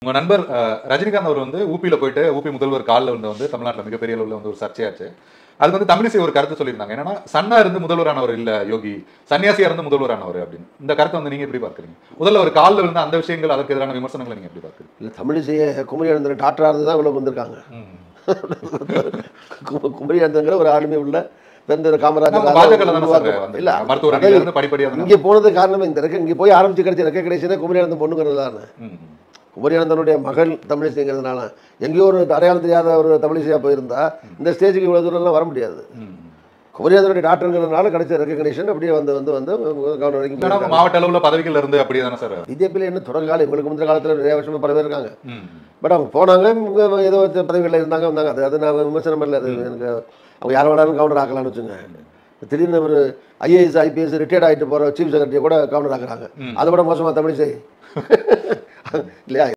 உங்க நண்பர் அஹ், ரஜினிகாந்த் அவர் வந்து ஊபியில போயிட்டு ஊபி முதல்வர் காலில் வந்து வந்து தமிழ்நாட்டில் மிகப்பெரிய அளவில் வந்து ஒரு சர்ச்சையாச்சு அதுக்கு வந்து தமிழிசை ஒரு கருத்து சொல்லியிருந்தாங்க என்னன்னா சன்னா இருந்து முதல்வரானவர் இல்ல யோகி சன்னியாசியா இருந்து முதல்வரானவர் அப்படின்னு இந்த கருத்தை வந்து நீங்க எப்படி பார்க்கறீங்க முதல்ல ஒரு காலில் விழுந்த அந்த விஷயங்கள் அதற்கு எதிரான விமர்சனங்களை நீங்க எப்படி பார்க்கறீங்க இல்லை தமிழிசையை குமரி அனந்தன் டாக்டராக இருந்து தான் இவ்வளோ வந்திருக்காங்க கு- குமரி அனந்தங்கிற ஒரு ஆளுமை உள்ள பிறந்த காமராஜர் பாஜக தானே சார் உருவாக்க- இல்ல மருத்துவ அதாவது ரீதியில இருந்து படிப்படியா தானே- இங்கே போனது காரணம் இந்த ரெக்க இங்கே போய் ஆரம்பிச்சு கிடைச்ச ரெக்கக்னேஷனே குமரி அனந்தன் பொண்ணுங்கிறது தானே ம். குமரி அனந்தனுடைய மகள் தமிழிசைங்கிறதுனால எங்கேயோ ஒரு அடையாளம் தெரியாத ஒரு தமிழிசையாக போயிருந்தா இந்த ஸ்டேஜுக்கு இவ்வளோ தூரம்லாம் வர முடியாது ம். குமரி அனந்தனுடைய டாக்டருங்கிறதுனால கிடைச்ச ரெக்கக்னேஷன் அப்படியே வந்து வந்து வந்து கவர்னர் வரைக்கும் இல்லைன்னா போயிருக்காங்க. மாவட்ட அளவுல பதவிகள் இருந்து அப்படியே தானே சார் பிஜேபியில் என்ன தொடக்க காலம் இவங்களுக்கு முந்தின காலத்தில் நிறைய வருஷமா பல பேர் இருக்காங்க ம். பட் அவங்க போனாங்க இவங்க ஏதோ ஒரு பதவிகளில் இருந்தாங்க வந்தாங்க அது அது நான் விமர்சனம் பண்ணல அது எனக்கு அவங்க யார் வேணாலும் கவுண்டர் ஆக்கலாம்னு வச்சுங்க திடீர்னு ஒரு ஐஏஎஸ் ஐபிஎஸ் ரிட்டையர்ட் ஆகிட்டு போகிற சீஃப் செக்ரட்டரி கூட கவுண்டர் ஆக்குறாங்க அதை விட மோசமாக தமிழிசை இல்லையா